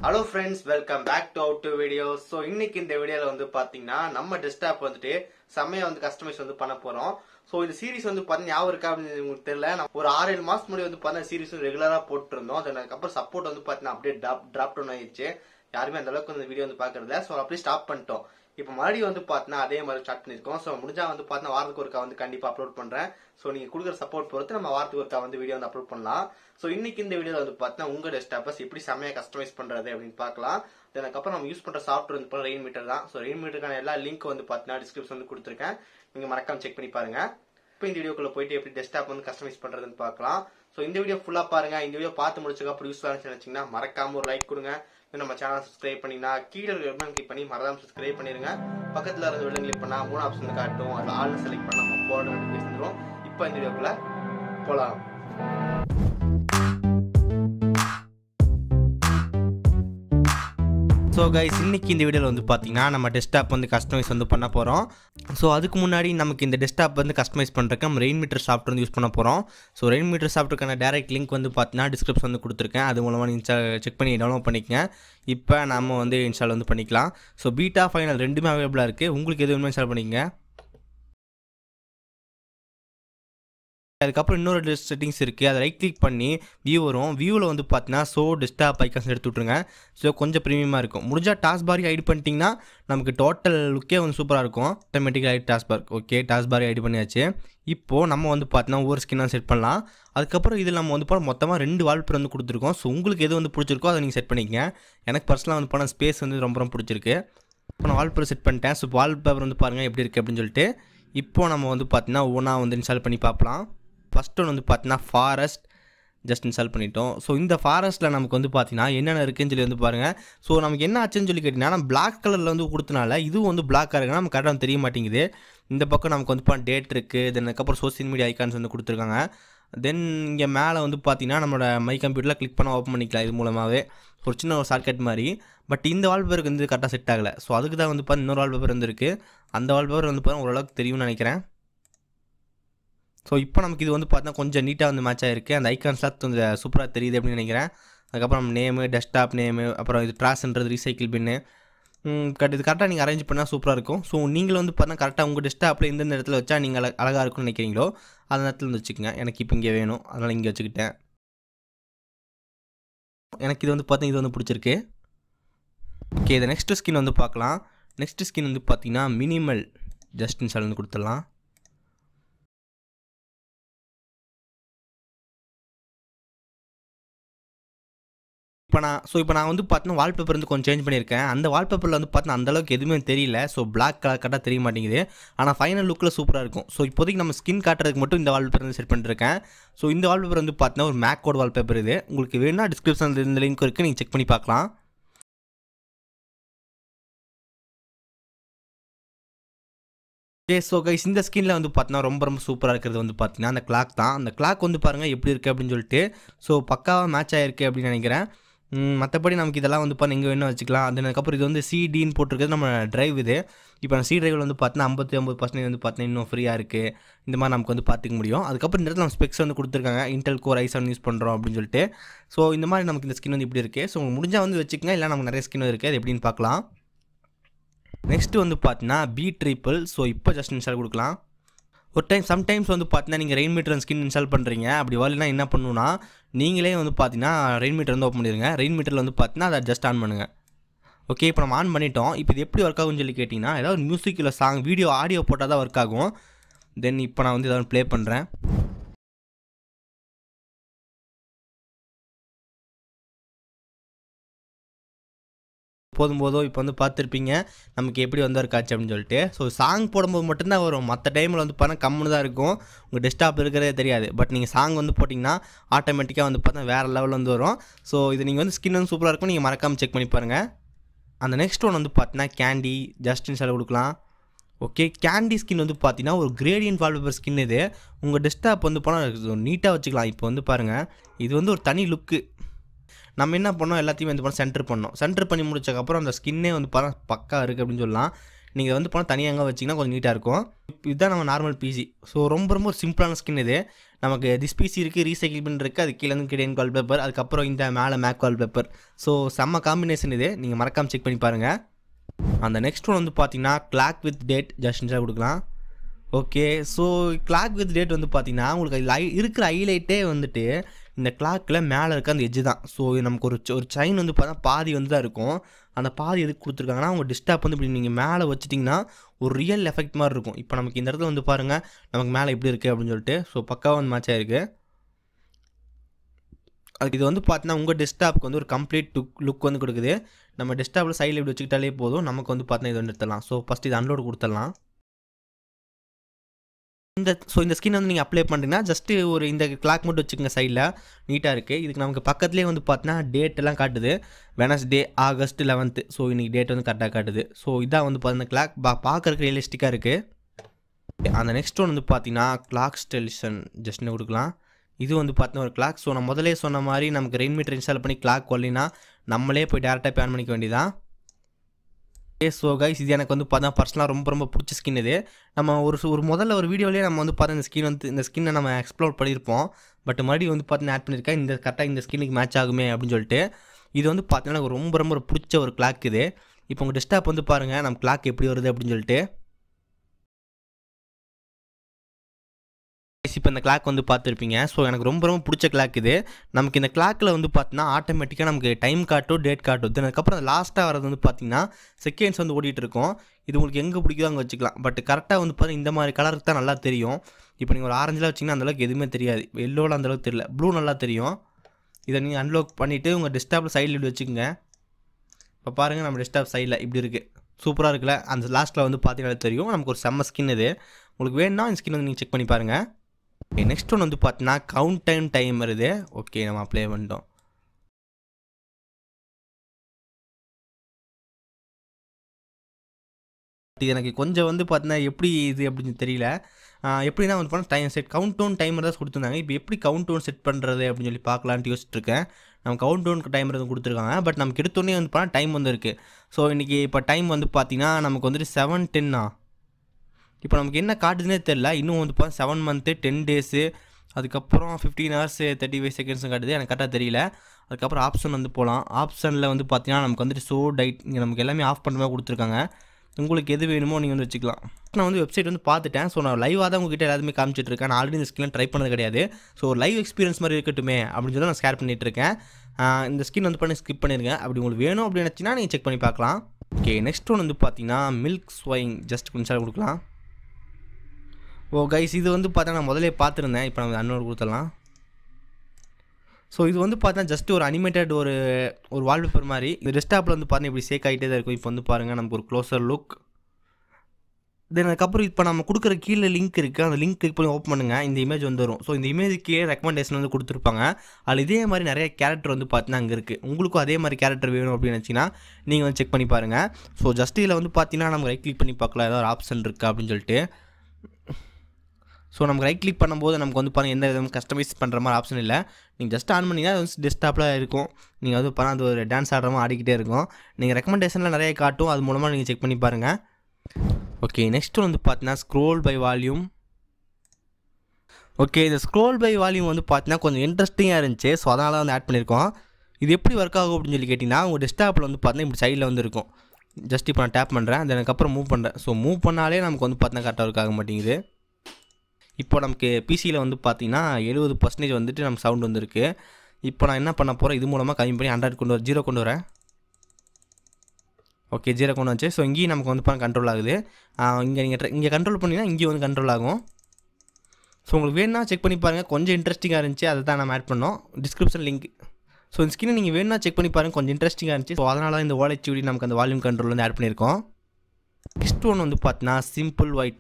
hello friends welcome back to out to video so இன்னைக்கு இந்த வீடியோல வந்து பாத்தீங்கன்னா நம்ம டெஸ்க்டாப் வந்துட்டு செம்மையா வந்து கஸ்டமைஸ் வந்து பண்ண போறோம் ஸோ இந்த சீரிஸ் வந்து பார்த்தீங்கன்னா ஞாபகம் இருக்கா அப்படின்னு உங்களுக்கு தெரியல நான் ஒரு ஆறு ஏழு மாசம் முன்னாடி வந்து பார்த்தீங்கன்னா சீரிஸ் ரெகுலரா போட்டு இருந்தோம் அதுக்கப்புறம் சப்போர்ட் வந்து பார்த்தீங்கன்னா அப்படியே ட்ராப் ட்ராப் டவுன் ஆயிடுச்சு யாருமே அந்த அளவுக்கு இந்த வீடியோ வந்து பாக்குறதில்ல ஸோ அப்படியே ஸ்டாப் பண்ணிட்டோம் இப்போ மறுபடியும் வந்து பார்த்தீங்கன்னா அதே மாதிரி ஸ்டார்ட் பண்ணிருக்கோம் ஸோ முடிஞ்சா வந்து பார்த்தீங்கன்னா வாரத்துக்கு ஒருக்கா வந்து கண்டிப்பா அப்லோட் பண்றேன் ஸோ நீங்க கொடுக்குற சப்போர்ட் பொறுத்து நம்ம வாரத்துக்கு ஒருக்கா வந்து வீடியோ வந்து அப்லோட் பண்ணலாம் ஸோ இன்னைக்கு இந்த வீடியோல வந்து பார்த்தீங்கன்னா உங்க டெஸ்க்டாப்பஸ் எப்படி செம்மையா கஸ்டமைஸ் பண்றது அப்படின்னு பார்க்கலாம் அதுக்கப்புறம் நம்ம யூஸ் பண்ற சாஃப்ட்வேர் வந்து ரெயின் மீட்டர் தான் ஸோ ரெயின் மீட்டருக்கான எல்லா லிங்க் வந்து பார்த்தீங்கன்னா டிஸ்கிரிப்ஷன் வந்து கொடுத்துருக்கேன் நீங்க மறக்காம செக் பண்ணி பாருங்க இப்போ இந்த வீடியோக்குள்ள போயிட்டு எப்படி டெஸ்க்டாப் வந்து கஸ்டமைஸ் பண்றதுன்னு பார்க்கலாம் ஸோ இந்த வீடியோ ஃபுல்லா பாருங்க இந்த வீடியோ பார்த்து முடிச்சதுக்கு அப்புறம் யூஸ்ஃபுல்லாக நினைச்சீங்கன்னா மறக்காம ஒரு லைக் கொடுங்க இன்னும் நம்ம சேனல் சப்ஸ்கிரைப் பண்ணினா கீழே பட்டன் கிளிக் பண்ணி மறக்காம சப்ஸ்கிரைப் பண்ணிருங்க பக்கத்துல இருந்து வெளில கிளிக் பண்ணா மூணு ஆப்ஷன் காட்டும் அதில் ஆல் செலக்ட் பண்ணா நம்ம போர்டு நோட்டிஃபிகேஷன் வந்துடும் இப்போ இந்த வீடியோக்குள்ள போலாம் ஸோ கைஸ் இன்னைக்கு இந்த வீடியோவில் வந்து பார்த்தீங்கன்னா நம்ம டெஸ்க்டாப் வந்து கஸ்டமைஸ் வந்து பண்ண போகிறோம் ஸோ அதுக்கு முன்னாடி நமக்கு இந்த டெஸ்க்டாப் வந்து கஸ்டமைஸ் பண்ணுறதுக்கு நம்ம ரெயின் மீட்டர் சாஃப்ட்வேர் வந்து யூஸ் பண்ண போகிறோம் ஸோ ரெயின் மீட்டர் சாஃப்ட்வேர்க்கான டேரக்ட் லிங்க் வந்து பார்த்தீங்கன்னா டிஸ்கிரிப்ஷன் வந்து கொடுத்துருக்கேன் அது மூலமாக நீங்கள் செக் பண்ணி டவுன்லோட் பண்ணிக்கங்க இப்போ நம்ம வந்து இன்ஸ்டால் வந்து பண்ணிக்கலாம் ஸோ பீட்டா ஃபைனல் ரெண்டுமே அவைலபிளாக இருக்குது உங்களுக்கு எது வேணுமோ இன்ஸ்டால் பண்ணிக்கங்க அதுக்கப்புறம் இன்னொரு செட்டிங்ஸ் இருக்குது அதை ரைட் கிளிக் பண்ணி வியூ வரும் வியூவில் வந்து பார்த்தீங்கன்னா ஸோ டெஸ்க்டாப் ஐக்கான்ஸ் எடுத்து விட்ருங்க ஸோ கொஞ்சம் ப்ரீமியமாக இருக்கும் முடிஞ்சால் டாஸ் பாரி ஐடி பண்ணிட்டீங்கன்னா நமக்கு டோட்டல் லுக்கே வந்து சூப்பராக இருக்கும் ஆட்டோமேட்டிக்காக ஐடி டாஸ் பார் ஓகே டாஸ் பாரி ஐடி பண்ணியாச்சு இப்போது நம்ம வந்து பார்த்தீங்கன்னா ஒவ்வொரு ஸ்கின்னாக செட் பண்ணலாம் அதுக்கப்புறம் இதில் நம்ம வந்து போனால் மொத்தமாக ரெண்டு வால்பேப்பர் வந்து கொடுத்துருக்கோம் ஸோ உங்களுக்கு எது வந்து பிடிச்சிருக்கோ அதை நீங்கள் செட் பண்ணிக்கங்க எனக்கு பர்சனலாக வந்து போனால் ஸ்பேஸ் வந்து ரொம்ப ரொம்ப பிடிச்சிருக்கு இப்போ நான் வால்பேப்பர் செட் பண்ணிட்டேன் ஸோ வால்பேப்பர் வந்து பாருங்கள் எப்படி இருக்குது அப்படின்னு சொல்லிட்டு இப்போ நம்ம வந்து பார்த்தீங்கன்னா ஒன்றா வந்து இன்ஸ்டால் பண்ணி பார்க்கலாம் ஃபஸ்ட் ஒன்று வந்து பார்த்தீங்கன்னா ஃபாரஸ்ட் ஜஸ்ட் இன்ஸ்டால் பண்ணிட்டோம் ஸோ இந்த ஃபாரஸ்ட்டில் நமக்கு வந்து பார்த்தீங்கன்னா என்னென்ன இருக்குன்னு சொல்லி வந்து பாருங்கள் ஸோ நமக்கு என்ன ஆச்சுன்னு சொல்லி கேட்டிங்கன்னா நம்ம பிளாக் கலரில் வந்து கொடுத்தனால இதுவும் வந்து பிளாக்காக இருக்குன்னா நமக்கு கரெக்டாக தெரிய மாட்டேங்குது இந்த பக்கம் நமக்கு வந்து பார்த்தா டேட் இருக்குது தென் அதுக்கப்புறம் சோசியல் மீடியா ஐக்கான்ஸ் வந்து கொடுத்துருக்காங்க தென் இங்கே மேலே வந்து பார்த்தீங்கன்னா நம்மளோட மை கம்ப்யூட்டரில் கிளிக் பண்ண ஓப்பன் பண்ணிக்கலாம் இது மூலமாகவே ஒரு சின்ன ஒரு ஷார்ட்கட் மாதிரி பட் இந்த வால்பேப்பருக்கு வந்து கரெக்டாக செட் ஆகலை ஸோ அதுக்கு தான் வந்து பார்த்தா இன்னொரு வால்பேப்பர் வந்துருக்கு அந்த வால்பேப்பர் வந்து பார்த்தா ஓரளவுக்கு தெரியும்னு நினைக்கிறேன் ஸோ இப்போ நமக்கு இது வந்து பார்த்தா கொஞ்சம் நீட்டாக வந்து மேட்ச் ஆகிருக்கு அந்த ஐக்கான்ஸ்லாம் கொஞ்சம் சூப்பராக தெரியுது அப்படின்னு நினைக்கிறேன் அதுக்கப்புறம் நேமு டெஸ்க்டாப் நேமு அப்புறம் இது ட்ராஸ்ன்றது ரீசைக்கிள் பின்னு கட் இது கரெக்டாக நீங்கள் அரேஞ்ச் பண்ணால் சூப்பராக இருக்கும் ஸோ நீங்கள் வந்து பார்த்தா கரெக்டாக உங்கள் டெஸ்க்டாப்பில் எந்தெந்த இடத்துல வச்சா நீங்கள் அழ அழகாக இருக்கும்னு நினைக்கிறீங்களோ அந்த இடத்துல வந்து வச்சுக்கோங்க எனக்கு இப்போ இங்கே வேணும் அதனால் இங்கே வச்சுக்கிட்டேன் எனக்கு இது வந்து பார்த்தா இது வந்து பிடிச்சிருக்கு ஓகே இதை நெக்ஸ்ட்டு ஸ்கின் வந்து பார்க்கலாம் நெக்ஸ்ட் ஸ்கின் வந்து பார்த்தீங்கன்னா மினிமல் ஜஸ்ட் இன்ஸ்டால் வந்து கொடுத்துடலாம் இப்போ நான் ஸோ இப்போ நான் வந்து பார்த்தீங்கன்னா வால்பேப்பர் வந்து கொஞ்சம் சேஞ்ச் பண்ணியிருக்கேன் அந்த வால்பேப்பரில் வந்து பார்த்தீங்கன்னா அந்தளவுக்கு எதுவுமே தெரியல ஸோ பிளாக் கலர் கரெக்டாக தெரிய மாட்டேங்குது ஆனால் ஃபைனல் லுக்கில் சூப்பராக இருக்கும் ஸோ இப்போதைக்கு நம்ம ஸ்கின் காட்டுறதுக்கு மட்டும் இந்த வால்பேப்பர் வந்து செட் பண்ணிருக்கேன் ஸோ இந்த வால்பேப்பர் வந்து பார்த்தீங்கன்னா ஒரு மேக்கோட வால்பேப்பர் இது உங்களுக்கு வேணும்னா டிஸ்கிரிப்ஷனில் இந்த லிங்க் இருக்குது நீங்கள் செக் பண்ணி பார்க்கலாம் ஓகே ஸோ கைஸ் இந்த ஸ்கின்ல வந்து பார்த்தீங்கன்னா ரொம்ப ரொம்ப சூப்பராக இருக்கிறது வந்து பார்த்தீங்கன்னா அந்த கிளாக் தான் அந்த கிளாக் வந்து பாருங்கள் எப்படி இருக்குது அப்படின்னு சொல்லிட்டு ஸோ பக்காவாக மேட்ச் ஆகிருக்கு அப்படின்னு நினைக்கிறேன் மற்றபடி நமக்கு இதெல்லாம் வந்து பண்ண இங்கே வேணும் வச்சுக்கலாம் அதுக்கப்புறம் இது வந்து சிடின்னு போட்டிருக்கிறது நம்ம டிரைவ் இது இப்போ நான் சி டிரைவில் வந்து பார்த்தீங்கன்னா ஐம்பத்தி ஐம்பது பர்சன்டேஜ் வந்து பார்த்தீங்கன்னா இன்னும் ஃப்ரீயாக இருக்குது இந்த மாதிரி நமக்கு வந்து பார்த்துக்க முடியும் அதுக்கப்புறம் இந்த இடத்துல நம்ம ஸ்பெக்ஸ் வந்து கொடுத்துருக்காங்க Intel core i seven use பண்ணுறோம் அப்படின்னு சொல்லிட்டு ஸோ இந்த மாதிரி நமக்கு இந்த ஸ்கின் வந்து இப்படி இருக்குது ஸோ முடிஞ்சால் வந்து வச்சுக்கோங்க இல்லை நமக்கு நிறைய ஸ்கின் இருக்குது அது எப்படின்னு பார்க்கலாம் நெக்ஸ்ட்டு வந்து பார்த்தீங்கன்னா பி ட்ரிப்பிள் ஸோ இப்போ ஜஸ்ட் இன்ஸ்டால் கொடுக்கலாம் ஒரு டைம் சம்டைம்ஸ் வந்து பார்த்தீங்கன்னா நீங்கள் ரெயின் மீட்டர் ஸ்கின் இன்ஸ்டால் பண்ணுறீங்க அப்படி வரலனா என்ன பண்ணுன்னா நீங்களே வந்து பார்த்தீங்கன்னா ரெயின் மீட்டர் வந்து ஓப்பன் பண்ணிடுங்க ரெயின் மீட்டரில் வந்து பார்த்தீங்கன்னா அதை ஜஸ்ட் ஆன் பண்ணுங்கள் ஓகே இப்போ நம்ம ஆன் பண்ணிட்டோம் இப்போ இது எப்படி ஒர்க் ஆகும்னு சொல்லி கேட்டிங்கன்னா ஏதாவது மியூசிக் இல்லை சாங் வீடியோ ஆடியோ போட்டால் தான் ஒர்க் ஆகும் தென் இப்போ நான் வந்து ஏதாவது ப்ளே பண்ணுறேன் போதும் போதோ இப்போ வந்து பார்த்துருப்பீங்க நமக்கு எப்படி வந்து ஒரு காட்சி அப்படின்னு சொல்லிட்டு ஸோ சாங் போடும்போது மட்டும்தான் வரும் மற்ற டைமில் வந்து பார்த்தா கம்முன்னு தான் இருக்கும் உங்கள் டெஸ்க்டாப் இருக்கிறதே தெரியாது பட் நீங்கள் சாங் வந்து போட்டிங்கன்னா ஆட்டோமேட்டிக்காக வந்து பார்த்தா வேறு லெவலில் வந்து வரும் ஸோ இது நீங்கள் வந்து ஸ்கின் வந்து சூப்பராக இருக்கும் நீங்கள் மறக்காமல் செக் பண்ணி பாருங்கள் அந்த நெக்ஸ்ட் ஒன் வந்து பார்த்தீங்கன்னா கேண்டி ஜஸ்ட் இன்ஸ்டால் கொடுக்கலாம் ஓகே கேண்டி ஸ்கின் வந்து பார்த்தீங்கன்னா ஒரு கிரேடியன்ட் வால்பேப்பர் ஸ்கின் இது உங்கள் டெஸ்க்டாப் வந்து போனால் நீட்டாக வச்சுக்கலாம் இப்போ வந்து பாருங்கள் இது வந்து ஒரு தனி லுக்கு நம்ம என்ன பண்ணோம் எல்லாத்தையும் வந்து பண்ண சென்டர் பண்ணோம் சென்டர் பண்ணி முடிச்சக்கப்புறம் அந்த ஸ்கின்னே வந்து பார்த்தா பக்கா இருக்குது அப்படின்னு சொல்லலாம் நீங்கள் வந்து போனால் தனியாக எங்கே வச்சிங்கன்னா கொஞ்சம் நீட்டாக இருக்கும் இதுதான் நம்ம நார்மல் பிசி ஸோ ரொம்ப ரொம்ப ஒரு சிம்பிளான ஸ்கின் இது நமக்கு திஸ் பிசி இருக்குது ரீசைக்கிள் பின் இருக்குது அது கீழே வந்து கிடையாது கால் பேப்பர் அதுக்கப்புறம் இந்த மேலே மேக் கால் பேப்பர் ஸோ செம்ம காம்பினேஷன் இது நீங்கள் மறக்காமல் செக் பண்ணி பாருங்கள் அந்த நெக்ஸ்ட் ஒன் வந்து பார்த்தீங்கன்னா கிளாக் வித் டேட் ஜஸ்டின்ஸாக கொடுக்கலாம் okay so clock with date வந்து பார்த்தீங்கன்னா உங்களுக்கு அதில் ஐ இருக்கிற ஹைலைட்டே வந்துட்டு இந்த கிளாக்கில் மேலே இருக்க அந்த எஜ்ஜு தான் ஸோ நமக்கு ஒரு ஒரு செயின் வந்து பார்த்தா பாதி வந்து தான் இருக்கும் அந்த பாதி எதுக்கு கொடுத்துருக்காங்கன்னா அவங்க டிஸ்டர்ப் வந்து இப்படி நீங்கள் மேலே வச்சிட்டிங்கன்னா ஒரு ரியல் எஃபெக்ட் மாதிரி இருக்கும் இப்போ நமக்கு இந்த இடத்துல வந்து பாருங்கள் நமக்கு மேலே எப்படி இருக்குது அப்படின்னு சொல்லிட்டு ஸோ பக்காவாக வந்து மேட்ச் ஆயிருக்கு அதுக்கு இது வந்து பார்த்தீங்கன்னா உங்கள் டெஸ்க்டாப்புக்கு வந்து ஒரு கம்ப்ளீட் லுக் லுக் வந்து கொடுக்குது நம்ம டெஸ்க்டாப்பில் சைடில் இப்படி வச்சுக்கிட்டாலே போதும் நமக்கு வந்து பார்த்தீங்கன்னா இது வந்து எடுத்துடலாம் ஸோ ஃபஸ்ட் இது அன்லோட் கொடுத்துடலாம் இந்த ஸோ இந்த ஸ்கின் வந்து நீங்கள் அப்ளை பண்ணுறீங்கன்னா ஜஸ்ட்டு ஒரு இந்த கிளாக் மட்டும் வச்சுக்கோங்க சைடில் நீட்டாக இருக்குது இதுக்கு நமக்கு பக்கத்துலேயே வந்து பார்த்தீங்கன்னா டேட் எல்லாம் காட்டுது வெனஸ்டே ஆகஸ்ட் லெவன்த்து ஸோ இன்றைக்கி டேட் வந்து கரெக்டாக காட்டுது ஸோ இதான் வந்து பார்த்தீங்கன்னா கிளாக் பா பார்க்குறதுக்கு ரியலிஸ்டிக்காக இருக்குது அந்த நெக்ஸ்ட் ஒன் வந்து பார்த்தீங்கன்னா கிளாக் ஸ்டெலிஷன் ஜஸ்ட்னு கொடுக்கலாம் இது வந்து பார்த்தீங்கன்னா ஒரு கிளாக் ஸோ நான் முதலே சொன்ன மாதிரி நமக்கு ரெயின் மீட்டர் இன்ஸ்டால் பண்ணி கிளாக் வரலினா நம்மளே போய் டேரெக்டாக பேன் பண்ணிக்க வேண்டியதான் ஏ ஸோ கைஸ் இது எனக்கு வந்து பார்த்தா பர்சனலாக ரொம்ப ரொம்ப பிடிச்ச ஸ்கின் இது நம்ம ஒரு ஒரு முதல்ல ஒரு வீடியோலேயே நம்ம வந்து பார்த்தா இந்த ஸ்கின் வந்து இந்த ஸ்கின்னை நம்ம எக்ஸ்ப்ளோர் பண்ணியிருப்போம் பட் மறுபடியும் வந்து பார்த்தீங்கன்னா ஆட் பண்ணியிருக்கேன் இந்த கரெக்டாக இந்த ஸ்கின்னுக்கு மேட்ச் ஆகுமே அப்படின்னு சொல்லிட்டு இது வந்து பார்த்தீங்கன்னா எனக்கு ரொம்ப ரொம்ப பிடிச்ச ஒரு கிளாக் இது இப்போ உங்கள் டெஸ்க்டாப் வந்து பாருங்கள் நம்ம கிளாக் எப்படி வருது அப்படின்னு சொல்லிட்டு இப்போ இந்த கிளாக் வந்து பார்த்துருப்பீங்க ஸோ எனக்கு ரொம்ப ரொம்ப பிடிச்ச கிளாக் இது நமக்கு இந்த கிளாக்கில் வந்து பார்த்தீங்கன்னா ஆட்டோமேட்டிக்காக நமக்கு டைம் காட்டும் டேட் காட்டும் தென் அதுக்கப்புறம் லாஸ்ட்டாக வரது வந்து பார்த்தீங்கன்னா செகண்ட்ஸ் வந்து ஓடிட்டு இருக்கும் இது உங்களுக்கு எங்கே பிடிக்குதோ அங்கே வச்சுக்கலாம் பட் கரெக்டாக வந்து பார்த்தீங்கன்னா இந்த மாதிரி கலருக்கு தான் நல்லா தெரியும் இப்போ நீங்கள் ஒரு ஆரஞ்சில் வச்சிங்கன்னா அந்தளவுக்கு எதுவுமே தெரியாது எல்லோவில் அந்தளவுக்கு தெரியல ப்ளூ நல்லா தெரியும் இதை நீங்கள் அன்லாக் பண்ணிவிட்டு உங்கள் டெஸ்க்டாப்பில் சைடில் இப்படி வச்சுக்கோங்க இப்போ பாருங்கள் நம்ம டெஸ்க்டாப் சைடில் இப்படி இருக்குது சூப்பராக இருக்குல்ல அந்த லாஸ்ட்டில் வந்து பார்த்தீங்கன்னா தெரியும் நமக்கு ஒரு செம்ம ஸ்கின் இது உங்களுக்கு வேணும்னா இந்த ஸ்கின் வந்து நீங்கள் செக் பண்ணி பாருங்கள் ஓகே நெக்ஸ்ட் ஒன் வந்து பார்த்தீங்கன்னா கவுண்ட் டைம் டைம் வருது ஓகே நம்ம அப்ளை பண்ணிட்டோம் இது எனக்கு கொஞ்சம் வந்து பார்த்தீங்கன்னா எப்படி இது அப்படின்னு தெரியல எப்படின்னா வந்து பண்ண time set countdown timer தான் கொடுத்துருந்தாங்க இப்போ எப்படி கவுண்ட் டவுன் செட் பண்ணுறது அப்படின்னு சொல்லி பார்க்கலான்ட்டு யோசிச்சுட்டு இருக்கேன் நம்ம கவுண்ட் டவுன் டைமர் வந்து கொடுத்துருக்காங்க பட் நமக்கு எடுத்தோடனே வந்து பண்ணால் டைம் வந்து இருக்குது ஸோ இன்றைக்கி இப்போ டைம் வந்து பார்த்தீங்கன்னா நமக்கு வந்துட்டு செவன் டென்னா இப்போ நமக்கு என்ன காட்டுதுன்னே தெரில இன்னும் வந்து பார்த்தா செவன் மந்த்து டென் டேஸு அதுக்கப்புறம் ஃபிஃப்டீன் ஹவர்ஸ் தேர்ட்டி ஃபைவ் செகண்ட்ஸும் காட்டுது எனக்கு கரெக்டாக தெரியல அதுக்கப்புறம் ஆப்ஷன் வந்து போகலாம் ஆப்ஷனில் வந்து பார்த்தீங்கன்னா நமக்கு வந்துட்டு ஸோ டைட் இங்கே நமக்கு எல்லாமே ஆஃப் பண்ணுற மாதிரி கொடுத்துருக்காங்க உங்களுக்கு எது வேணுமோ நீங்கள் வந்து வச்சுக்கலாம் நான் வந்து வெப்சைட் வந்து பார்த்துட்டேன் ஸோ நான் லைவாக தான் உங்ககிட்ட எல்லாருமே காமிச்சிட்டு இருக்கேன் நான் ஆல்ரெடி இந்த ஸ்கின் ட்ரை பண்ணது கிடையாது ஸோ லைவ் எக்ஸ்பீரியன்ஸ் மாதிரி இருக்கட்டுமே அப்படின்னு சொல்லி நான் ஸ்கேர் பண்ணிகிட்டு இருக்கேன் இந்த ஸ்கின் வந்து பண்ணி ஸ்கிப் பண்ணியிருக்கேன் அப்படி உங்களுக்கு வேணும் அப்படின்னு நினச்சின்னா நீங்கள் செக் பண்ணி பார்க்கலாம் ஓகே நெக்ஸ்ட் ஒன் வந்து பார்த்தீங்கன்னா மில்க் ஸ்வைங் ஜஸ்ட் கொஞ்சம் கொடுக்கலாம் ஓ கைஸ் இது வந்து பார்த்தா நான் முதலே பார்த்துருந்தேன் இப்போ நம்ம அன்னோடு கொடுத்துடலாம் ஸோ இது வந்து பார்த்தா ஜஸ்ட் ஒரு அனிமேட்டட் ஒரு ஒரு வால்பேப்பர் மாதிரி இந்த டெஸ்க்டாப்பில் வந்து பார்த்தா இப்படி சேக் ஆகிட்டே தான் இருக்கும் இப்போ வந்து பாருங்கள் நமக்கு ஒரு க்ளோசர் லுக் தென் அதுக்கப்புறம் இப்போ நம்ம கொடுக்குற கீழே லிங்க் இருக்குது அந்த லிங்க் கிளிக் பண்ணி ஓப்பன் பண்ணுங்கள் இந்த இமேஜ் வந்து வரும் ஸோ இந்த இமேஜுக்கே ரெக்கமெண்டேஷன் வந்து கொடுத்துருப்பாங்க அதில் இதே மாதிரி நிறைய கேரக்டர் வந்து பார்த்தீங்கன்னா அங்கே இருக்குது உங்களுக்கும் அதே மாதிரி கேரக்டர் வேணும் அப்படின்னு நினச்சிங்கன்னா நீங்கள் வந்து செக் பண்ணி பாருங்கள் ஸோ ஜஸ்ட் இதில் வந்து பார்த்தீங்கன்னா நம்ம ரைட் கிளிக் பண்ணி பார்க்கலாம் ஏதாவது ஒரு ஆப்ஷன் இருக்கா அப்படின்னு சொல்லிட்டு ஸோ நமக்கு ரைட் கிளிக் பண்ணும்போது நமக்கு வந்து பாருங்கள் எந்த விதமும் கஸ்டமைஸ் பண்ணுற மாதிரி ஆப்ஷன் இல்லை நீங்கள் ஜஸ்ட் ஆன் பண்ணிங்கன்னா அது வந்து டெஸ்க்டாப்பில் இருக்கும் நீங்கள் வந்து பண்ண அது ஒரு டான்ஸ் ஆடுற மாதிரி ஆடிக்கிட்டே இருக்கும் நீங்கள் ரெக்கமெண்டேஷனில் நிறைய காட்டும் அது மூலமாக நீங்கள் செக் பண்ணி பாருங்கள் ஓகே நெக்ஸ்ட் வந்து பார்த்தீங்கன்னா ஸ்க்ரோல் பை வால்யூம் ஓகே இந்த ஸ்க்ரோல் பை வால்யூம் வந்து பார்த்தீங்கன்னா கொஞ்சம் இன்ட்ரெஸ்டிங்காக இருந்துச்சு ஸோ அதனால் வந்து ஆட் பண்ணியிருக்கோம் இது எப்படி ஒர்க் ஆகும் அப்படின்னு சொல்லி கேட்டிங்கன்னா உங்கள் டெஸ்க்டாப்பில் வந்து பார்த்தீங்கன்னா இப்படி சைடில் வந்து இருக்கும் ஜஸ்ட் இப்போ நான் டேப் பண்ணுறேன் அது அதுக்கப்புறம் மூவ் பண்ணுறேன் ஸோ மூவ் பண்ணாலே நமக்கு வந்து பார்த்தீங்கன்னா கரெக்டாக ஒர்க் ஆக மாட்டேங்குது இப்போ நமக்கு பிசியில் வந்து பார்த்தீங்கன்னா எழுபது பர்சன்டேஜ் வந்துட்டு நம்ம சவுண்ட் வந்திருக்கு இப்போ நான் என்ன பண்ண போகிறேன் இது மூலமாக கம்மி பண்ணி ஹண்ட்ரட் கொண்டு வர ஜீரோ கொண்டு வரேன் ஓகே ஜீரோ கொண்டு வச்சு ஸோ இங்கேயும் நமக்கு வந்து பண்ண கண்ட்ரோல் ஆகுது இங்கே நீங்கள் இங்கே கண்ட்ரோல் பண்ணிங்கன்னா இங்கேயும் வந்து கண்ட்ரோல் ஆகும் ஸோ உங்களுக்கு வேணும்னா செக் பண்ணி பாருங்கள் கொஞ்சம் இன்ட்ரெஸ்டிங்காக இருந்துச்சு அதை தான் நம்ம ஆட் பண்ணோம் டிஸ்கிரிப்ஷன் லிங்க் ஸோ இந்த ஸ்கின் நீங்கள் வேணும்னா செக் பண்ணி பாருங்கள் கொஞ்சம் இன்ட்ரெஸ்டிங்காக இருந்துச்சு ஸோ அதனால தான் இந்த ஓலைச்சுடி நமக்கு அந்த வால்யூம் கண்ட்ரோல் வந்து ஆட் பண்ணியிருக்கோம் நெக்ஸ்ட் ஒன் வந்து பார்த்தீங்கன்னா சிம்பிள் ஒயிட்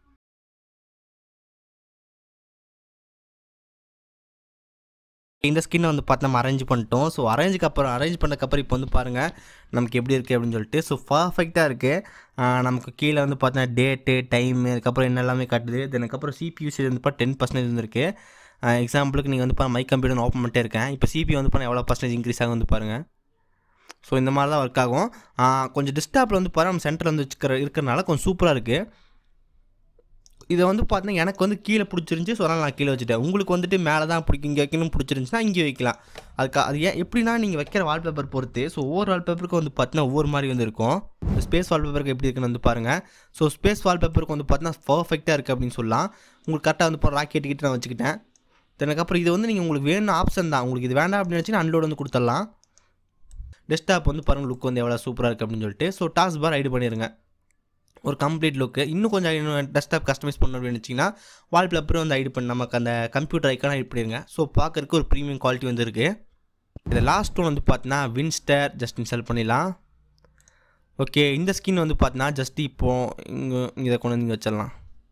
இந்த ஸ்கின்னை வந்து பார்த்து நம்ம அரேஞ்ச் பண்ணிட்டோம் ஸோ அரேஞ்சுக்கு அப்புறம் அரேஞ்ச் பண்ணக்கப்புறம் இப்போ வந்து பாருங்கள் நமக்கு எப்படி இருக்குது அப்படின்னு சொல்லிட்டு ஸோ பர்ஃபெக்டாக இருக்குது நமக்கு கீழே வந்து பார்த்தீங்கன்னா டேட்டு டைமு அதுக்கப்புறம் என்ன எல்லாமே காட்டுது தென் அதுக்கப்புறம் சிபியூசி வந்து பார்த்தா டென் பர்சன்டேஜ் வந்துருக்கு எக்ஸாம்பிளுக்கு நீங்கள் வந்து பாருங்கள் மை கம்ப்யூட்டர் ஓப்பன் பண்ணிட்டே இருக்கேன் இப்போ சிபி வந்து பாருங்கள் எவ்வளோ பர்சன்டேஜ் இன்க்ரீஸ் ஆகும் வந்து பாருங்கள் ஸோ இந்த மாதிரி தான் ஒர்க் ஆகும் ஆ, கொஞ்சம் டெஸ்க்டாப்பில் வந்து பாருங்கள் நம்ம சென்டரில் வந்து வச்சுக்கிற இருக்கிறனால கொஞ்சம் சூப்பராக இருக்குது இதை வந்து பார்த்தீங்கன்னா எனக்கு வந்து கீழே பிடிச்சிருந்துச்சி ஸோ அதனால் நான் கீழே வச்சுட்டேன் உங்களுக்கு வந்துட்டு மேலே தான் பிடிக்கும் இங்கே வைக்கணும் பிடிச்சிருந்துச்சுன்னா இங்கே வைக்கலாம் அதுக்கு அது ஏன் எப்படின்னா நீங்கள் வைக்கிற வால்பேப்பர் பொறுத்து ஸோ ஒவ்வொரு வால்பேப்பருக்கு வந்து பார்த்தீங்கன்னா ஒவ்வொரு மாதிரி வந்து இருக்கும் ஸ்பேஸ் வால்பேப்பருக்கு எப்படி இருக்குன்னு வந்து பாருங்கள் ஸோ ஸ்பேஸ் வால்பேப்பருக்கு வந்து பார்த்தீங்கன்னா பர்ஃபெக்டாக இருக்குது அப்படின்னு சொல்லலாம் உங்களுக்கு கரெக்டாக வந்து இப்போ ராக்கெட் கிட்ட நான் வச்சுக்கிட்டேன் அதுக்கப்புறம் இது வந்து நீங்கள் உங்களுக்கு வேணும் ஆப்ஷன் தான் உங்களுக்கு இது வேண்டாம் அப்படின்னு வச்சுன்னா அன்லோட் வந்து கொடுத்துடலாம் டெஸ்க்டாப் வந்து பாருங்கள் லுக் வந்து எவ்வளோ சூப்பராக இருக்குது அப்படின்னு சொல்லிட்டு ஸோ டாஸ் பார் ஐடி பண்ணிடுங்க ஒரு கம்ப்ளீட் லுக்கு இன்னும் கொஞ்சம் இன்னும் டெஸ்க்டாப் கஸ்டமைஸ் பண்ணணும் அப்படின்னு வச்சிங்கன்னா வால்பேப்பரும் வந்து ஐடி பண்ணி நமக்கு அந்த கம்ப்யூட்டர் ஐக்கான ஐடி பண்ணிடுங்க ஸோ பார்க்கறதுக்கு ஒரு ப்ரீமியம் குவாலிட்டி வந்து இருக்குது இது லாஸ்ட் ஒன் வந்து பார்த்தீங்கன்னா வின்ஸ்டர் ஜஸ்ட் இன்ஸ்டால் பண்ணிடலாம் ஓகே இந்த ஸ்கின் வந்து பார்த்தீங்கன்னா ஜஸ்ட் இப்போ இங்கே இதை கொண்டு வந்து இங்கே வச்சிடலாம்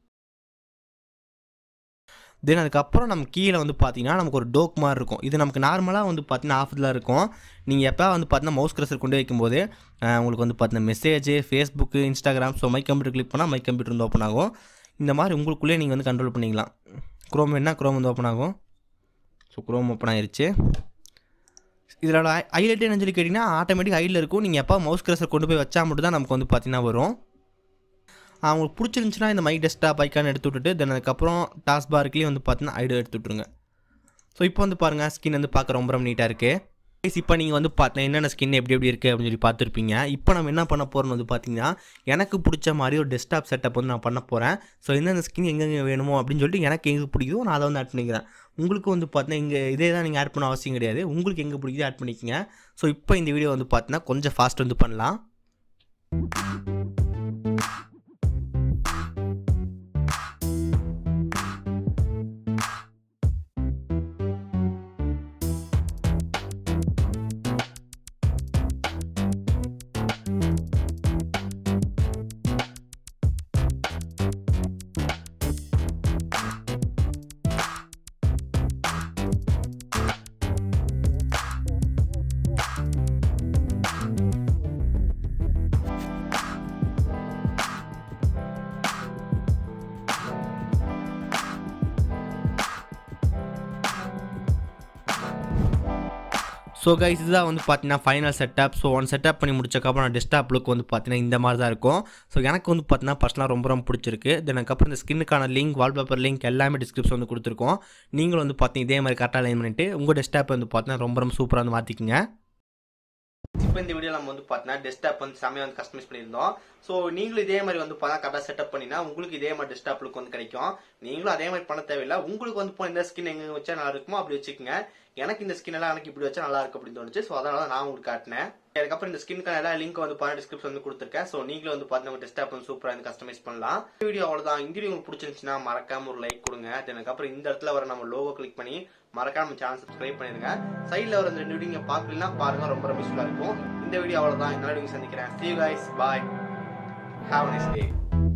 தென் அதுக்கப்புறம் நம்ம கீழே வந்து பார்த்தீங்கன்னா நமக்கு ஒரு டோக் மாதிரி இருக்கும் இது நமக்கு நார்மலாக வந்து பார்த்தீங்கன்னா ஆஃபில் இருக்கும் நீங்கள் எப்போ வந்து பார்த்தீங்கன்னா மவுஸ் க்ரஸர் கொண்டு வைக்கும்போது அஹ், உங்களுக்கு வந்து பார்த்தீங்கன்னா message Facebook Instagram so my computer click பண்ணால் மை கம்ப்யூட்டர் வந்து ஓப்பன் ஆகும் இந்த மாதிரி உங்களுக்குள்ளே நீங்கள் வந்து கண்ட்ரோல் பண்ணிக்கலாம் க்ரோம் என்ன க்ரோம் வந்து ஓப்பன் ஆகும் ஸோ க்ரோம் ஓப்பன் ஆயிருச்சு இதில் ஹைலைட் என்ன சொல்லி கேட்டிங்கன்னா ஆட்டோமேட்டிக் ஹைடில் இருக்கும் நீங்கள் எப்போ மவுஸ் க்ரஸர் கொண்டு போய் வச்சா மட்டும் தான் நமக்கு வந்து பார்த்தீங்கன்னா வரும் அவங்களுக்கு பிடிச்சிருந்துச்சுன்னா இந்த மை டெஸ்க்டாப் ஐக்கான் எடுத்து விட்டுட்டு தென் அதுக்கப்புறம் டாஸ் பார்க்லேயும் வந்து பார்த்தீங்கன்னா ஐடியா எடுத்து விட்ருங்க ஸோ இப்போ வந்து பாருங்கள் ஸ்கின் வந்து பார்க்க ரொம்ப ரொம்ப நீட்டாக இருக்குது இப்போ நீங்கள் வந்து பார்த்தீங்கன்னா என்னென்ன ஸ்கின் எப்படி எப்படி இருக்குது அப்படின்னு சொல்லி பார்த்துருப்பீங்க இப்போ நம்ம என்ன பண்ண போகிறோம்னு வந்து பார்த்தீங்கன்னா எனக்கு பிடிச்ச மாதிரி ஒரு டெஸ்க்டாப் செட்டப் வந்து நான் பண்ண போகிறேன் ஸோ எந்தெந்த ஸ்கின் எங்கெங்கே வேணுமோ அப்படின்னு சொல்லிட்டு எனக்கு எங்கே பிடிக்குதோ நான் அதை வந்து ஆட் பண்ணிக்கிறேன் உங்களுக்கு வந்து பார்த்தீங்கன்னா இங்கே இதே தான் நீங்கள் ஆட் பண்ண அவசியம் கிடையாது உங்களுக்கு எங்கே பிடிக்குதோ ஆட் பண்ணிக்கங்க ஸோ இப்போ இந்த வீடியோ வந்து பார்த்தீங்கன்னா கொஞ்சம் ஃபாஸ்ட் வந்து பண்ணலாம் ஸோ கைஸ் இதுதான் வந்து பார்த்தீங்கன்னா final setup so one setup பண்ணி முடிச்சக்கப்புறம் நான் டெஸ்க்டாப் லுக் வந்து பார்த்தீங்கன்னா இந்த மாதிரி தான் இருக்கும் ஸோ எனக்கு வந்து பார்த்தீங்கன்னா பர்சனலாக ரொம்ப ரொம்ப பிடிச்சிருக்கு தென் அதுக்கப்புறம் இந்த ஸ்கின்னுக்கான லிங்க் வால்பேப்பர் லிங்க் எல்லாமே டிஸ்கிரிப்ஷன் வந்து கொடுத்துருக்கோம் நீங்களும் வந்து பார்த்தீங்கன்னா இதே மாதிரி கரெக்டாக லைன் பண்ணிட்டு உங்கள் டெஸ்க்டாப் வந்து பார்த்தீங்கன்னா ரொம்ப ரொம்ப சூப்பராக வந்து மாற்றிக்குங்க இப்போ இந்த வீடியோ நம்ம வந்து பார்த்தீங்கன்னா டெஸ்க்டாப் வந்து செம்மையாக வந்து கஸ்டமைஸ் பண்ணியிருந்தோம் ஸோ நீங்களும் இதே மாதிரி வந்து பார்த்தா கரெக்டாக செட்டப் பண்ணினா உங்களுக்கு இதே மாதிரி டெஸ்க்டாப் லுக் வந்து கிடைக்கும் நீங்களும் அதே மாதிரி பண்ண தேவையில்லை உங்களுக்கு வந்து இப்போ இந்த ஸ்கின் எங்க வச்சா நல்லா இருக்குமோ அப்படி வச்சுக்கோங்க எனக்கு இந்த ஸ்கின் எல்லாம் எனக்கு இப்படி வச்சா நல்லா இருக்கு அப்படின்னு தோணுச்சு ஸோ அதனால தான் நான் உங்களுக்கு காட்டினேன் அதுக்கப்புறம் இந்த ஸ்கின்க்கான எல்லா லிங்க் வந்து பாருங்க டிஸ்கிரிப்ஷன் வந்து கொடுத்துருக்கேன் ஸோ நீங்களும் வந்து பார்த்தீங்கன்னா டெஸ்க்டாப் வந்து சூப்பராக வந்து கஸ்டமைஸ் பண்ணலாம் இந்த வீடியோ அவ்வளோதான் இந்த வீடியோ உங்களுக்கு பிடிச்சிருந்துச்சுன்னா மறக்காம ஒரு லைக் கொடுங்க Then அதுக்கப்புறம் இந்த இடத்துல வர நம்ம லோகோ கிளிக் பண்ணி மறக்காம நம்ம சேனல் சப்ஸ்கிரைப் பண்ணிருங்க சைடில் வர இந்த ரெண்டு வீடியோ நீங்க பார்க்கலாம் பாருங்க ரொம்ப ரொம்ப யூஸ்ஃபுல்லாக இருக்கும் இந்த வீடியோ அவ்வளோதான் இந்த வீடியோ சந்திக்கிறேன் see you guys bye have a nice day